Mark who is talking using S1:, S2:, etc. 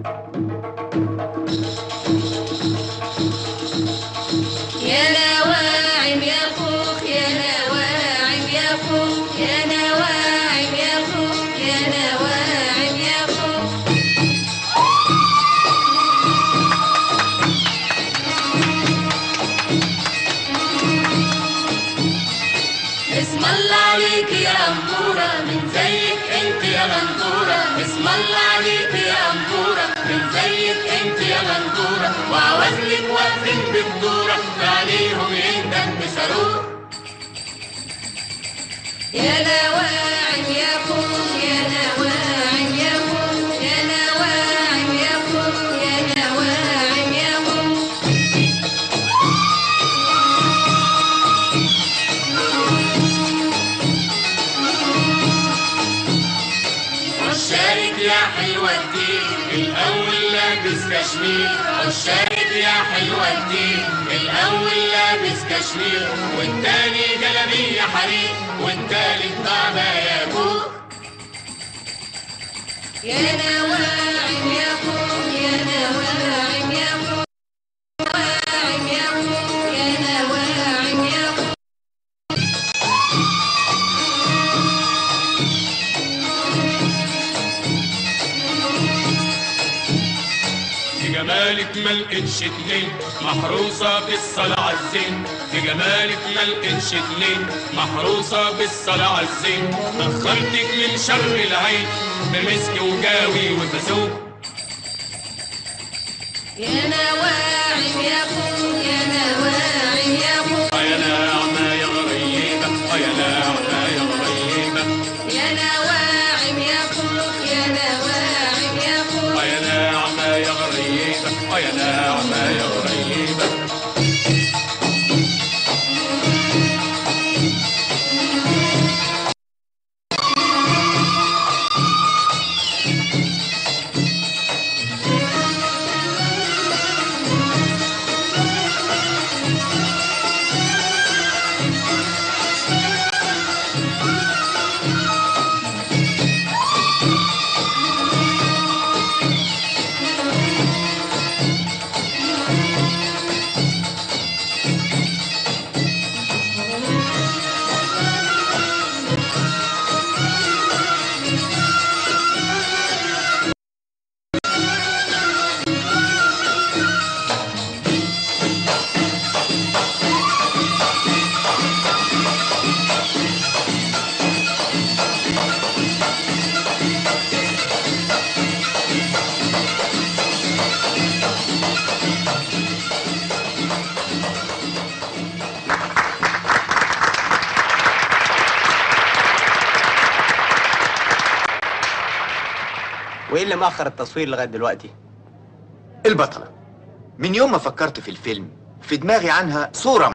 S1: يا نواعم يا خوخ يا نواعم يا خوخ يا نواعم يا خوخ يا نواعم يا خوخ اسم الله عليك يا أمورة من زيك انت يا غندورة اسم الله عليك يا أمورة من زيك انت يا غندورة وعوزلك واقفين ببدورة عليهم يندم بصاروخ يا نواعم يا خوخ يا نواعم يا خوخ يا نواعم يا خوخ يا نواعم يا خوخ عشارك يا حلوة الدين الأول لابس كشمير عشارك يا حلوة الدين الأول لابس كشمير والتاني جلبية حرير والتالت طعمة يا بوك يا نواعم يا خوخ يا نواعم يا خوخ نواعم يا خوخ يا نواعم يا خوخ
S2: في جمالك ما لقيتش اتنين محروسة بالصلاة عالزين في جمالك ما لقيتش اتنين محروسة بالصلاة عالزين أخرتك من شر العين بمسك وجاوي وفسوق
S1: يا نواعم يا خوخ يا نواعم يا خوخ
S2: يا ناعمة يا غريبة يا ناعمة يا غريبة
S1: يا نواعم يا خوخ يا نواعم يا خوخ
S2: يا ناعمة يا غريبة يا ناعمة يا غريبة
S3: وايه اللي مأخر التصوير لغايه دلوقتي؟
S4: البطلة من يوم ما فكرت في الفيلم في دماغي عنها صورة